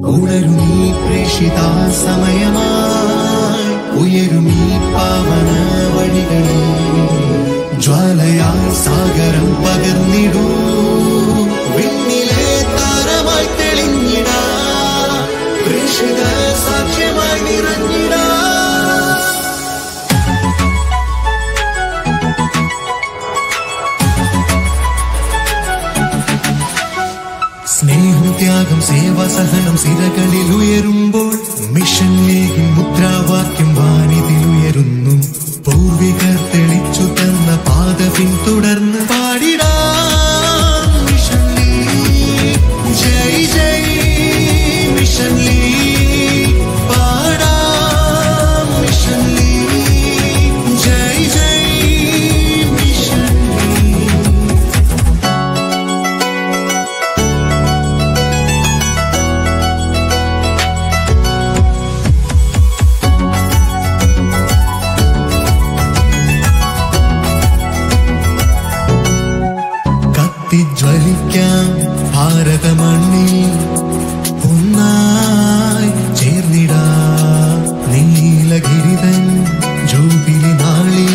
ഉണരുമീ പ്രേഷിത സമയമായി ഉയരുമീ പാവന വഴികളിൽ ജ്വാലയായി സാഗരം പകർന്നിടൂ വിണ്ണിലെ താരമായി തെളിഞ്ഞിടാ പ്രേഷിത സാക്ഷ്യമായി നിറഞ്ഞിടാ സ്നേഹം ത്യാഗം സേവ സഹനം സിരകളിൽ ഉയരുമ്പോൾ മിഷൻ ലീഗിൻ മുദ്രാവാക്യം വാനിതിൽ ഉയരുന്നു പൂർവികർ തെളിച്ചു തന്ന പാത പിന്തുടർന്ന് പാടിടാം മിഷൻ ലീഗ് ജയ് ജയ് മിഷൻ ലീഗ് പാടാം മിഷൻ ലീഗ് ജയ് ജയ് മിഷൻ ലീഗ് കത്തിജ്വലിക്കാം ഭാരതമണ്ണിൽ ഒന്നായി ചേർന്നിടാം നീലഗിരിതൻ ജൂബിലി നാളിൽ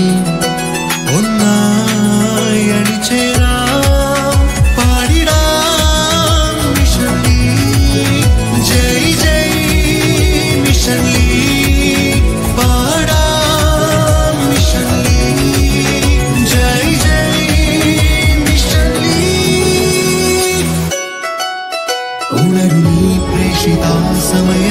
ഒന്നായി അണിചേരാം പാടിടാം മിഷൻ ലീഗ് ജയ് ജയ് മിഷൻ ലീഗ് പാടാം മിഷൻ ലീഗ് ജയ് ജയ് മിഷൻ ലീഗ് ഉണരുമീ പ്രേഷിത സമയ